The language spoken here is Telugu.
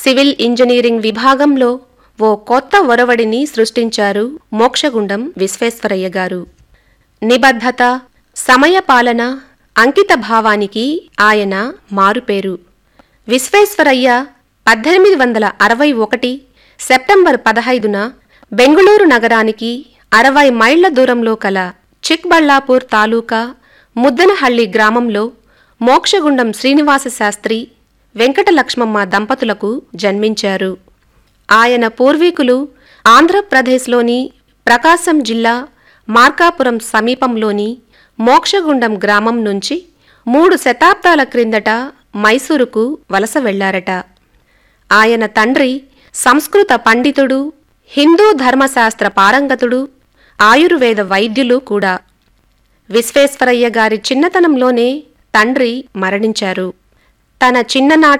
సివిల్ ఇంజనీరింగ్ విభాగంలో ఓ కొత్త ఒరవడిని సృష్టించారు మోక్షగుండం విశ్వేశ్వరయ్య గారు నిబద్ధత సమయపాలన అంకిత భావానికి ఆయన మారుపేరు విశ్వేశ్వరయ్య పద్దెనిమిది వందల అరవై ఒకటి సెప్టెంబర్ పదహైదున బెంగుళూరు నగరానికి అరవై మైళ్ల దూరంలో కల చిక్బళ్ళాపూర్ తాలూకా ముద్దనహళ్లి గ్రామంలో మోక్షగుండం శ్రీనివాస శాస్త్రి వెంకటలక్ష్మమ్మ దంపతులకు జన్మించారు ఆయన పూర్వీకులు ఆంధ్రప్రదేశ్లోని ప్రకాశం జిల్లా మార్కాపురం సమీపంలోని మోక్షగుండం గ్రామం నుంచి మూడు శతాబ్దాల క్రిందట మైసూరుకు వలస వెళ్లారట ఆయన తండ్రి సంస్కృత పండితుడు హిందూ ధర్మశాస్త్ర పారంగతుడు ఆయుర్వేద వైద్యులు కూడా విశ్వేశ్వరయ్య గారి చిన్నతనంలోనే తండ్రి మరణించారు తన చిన్ననాటి